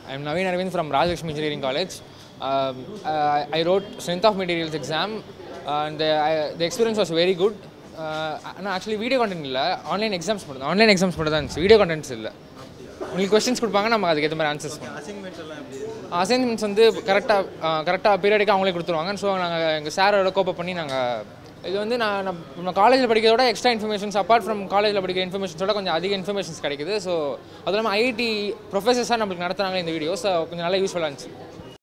I'm Naveen Arvind from Rajlakshmi Engineering College. Um, uh, I wrote strength of materials exam and the, I, the experience was very good. ஆனால் actually video content இல்லை online exams மட்டும் online exams மட்டும் தான் இருந்துச்சு video contents இல்லை உங்களுக்கு questions கொடுப்பாங்க நம்ம அதுக்கு ஏற்ற மாதிரி ஆன்சர்ஸ் பண்ணுவோம் அசைன்மெண்ட் எல்லாம் எப்படி அசைன்மெண்ட்ஸ் வந்து கரெக்டாக கரெக்டாக பீரியடிக்காக அவங்களே கொடுத்துருவாங்க ஸோ நாங்கள் எங்கள் சாரோட கோப்பப் பண்ணி நாங்கள் இது வந்து நான் நம்ம- நம்ம காலேஜில் படிக்கிறதோட எக்ஸ்ட்ரா இன்ஃபர்மேஷன்ஸ் அப்பார்ட் ஃப்ரம் காலேஜில் படிக்கிற இன்ஃபர்மேஷன்ஸோட கொஞ்சம் அதிக இன்ஃபர்மேஷன்ஸ் கிடைக்குது ஸோ அதுவும் இல்லாமல் ஐஐடி ப்ரொஃபஸர்ஸாக நம்மளுக்கு நடத்துனாங்க இந்த வீடியோஸ் கொஞ்சம் நல்லா யூஸ்ஃபுல்லாக இருந்துச்சு